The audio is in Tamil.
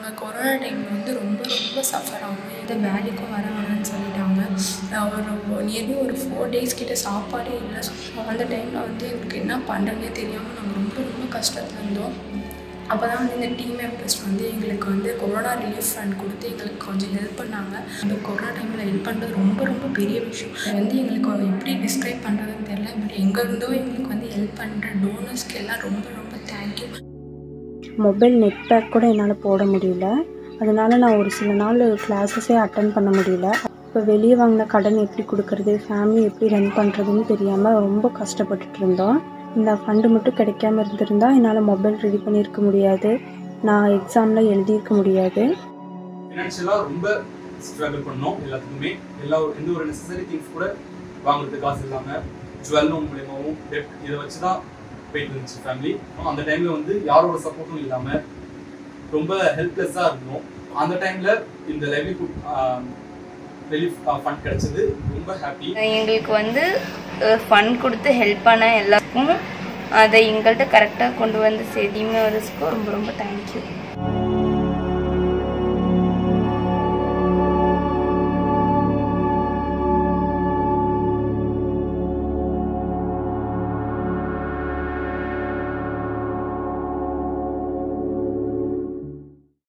நாங்கள் கொரோனா டைமில் வந்து ரொம்ப ரொம்ப சஃபர் ஆகும் எந்த வேலைக்கும் வர வேணாம்னு சொல்லிட்டாங்க நான் ஒரு நியர்லி ஒரு ஃபோர் டேஸ் கிட்ட சாப்பாடே இல்லை ஸோ அந்த டைமில் வந்து எங்களுக்கு என்ன பண்ணுறதுனே தெரியாமல் நாங்கள் ரொம்ப ரொம்ப கஷ்டத்தில் இருந்தோம் அப்போ தான் வந்து இந்த டீம் மெம்பர்ஸ் வந்து எங்களுக்கு வந்து கொரோனா ரிலீஃப் ஃபண்ட் கொடுத்து எங்களுக்கு கொஞ்சம் ஹெல்ப் பண்ணாங்க அந்த கொரோனா டைமில் ஹெல்ப் பண்ணுறது ரொம்ப ரொம்ப பெரிய விஷயம் அது வந்து எங்களுக்கு அதை எப்படி டிஸ்கிரைப் பண்ணுறதுன்னு தெரியல பட் எங்கே இருந்தோ எங்களுக்கு வந்து ஹெல்ப் பண்ணுற டோனர்ஸ்க்கு எல்லாம் ரொம்ப ரொம்ப தேங்க்யூ மொபைல் நெட் பேக் கூட என்னால் போட முடியல அதனால நான் ஒரு சில நாள் கிளாஸஸே அட்டன் பண்ண முடியல இப்போ வெளியே வாங்கின கடன் எப்படி கொடுக்கறது ஃபேமிலி எப்படி ரன் பண்ணுறதுன்னு தெரியாமல் ரொம்ப கஷ்டப்பட்டுட்டு இருந்தோம் இந்த ஃபண்டு மட்டும் கிடைக்காம இருந்திருந்தா என்னால் மொபைல் ரெடி பண்ணியிருக்க முடியாது நான் எக்ஸாமில் எழுதியிருக்க முடியாது ஃபினான்ஷியலாக ரொம்ப ஸ்ட்ரகிள் பண்ணோம் எல்லாத்துக்குமே எல்லா ஒரு- எந்த ஒரு நெசசரி திங்ஸ் கூட வாங்குறதுக்கு காசு இல்லாமல் ஜுவல் லோன் மூலியமாகவும் டெப்ட் இதை வச்சு தான் போயிட்டு இருந்துச்சு ஃபேமிலி அந்த டைமில் வந்து யாரோட சப்போர்ட்டும் இல்லாமல் ரொம்ப ஹெல்ப்லெஸ்ஸாக இருந்தோம் அந்த டைமில் இந்த லைவ்லிஹுட் ரிலீஃப் ஃபண்ட் கிடைச்சது ரொம்ப ஹாப்பி எங்களுக்கு வந்து ஃபண்ட் கொடுத்து ஹெல்ப் பண்ண எல்லாருக்கும் அதை எங்கள்கிட்ட கரெக்டாக கொண்டு வந்து டீம் மெம்பர்ஸ்க்கும் ரொம்ப ரொம்ப தேங்க்யூ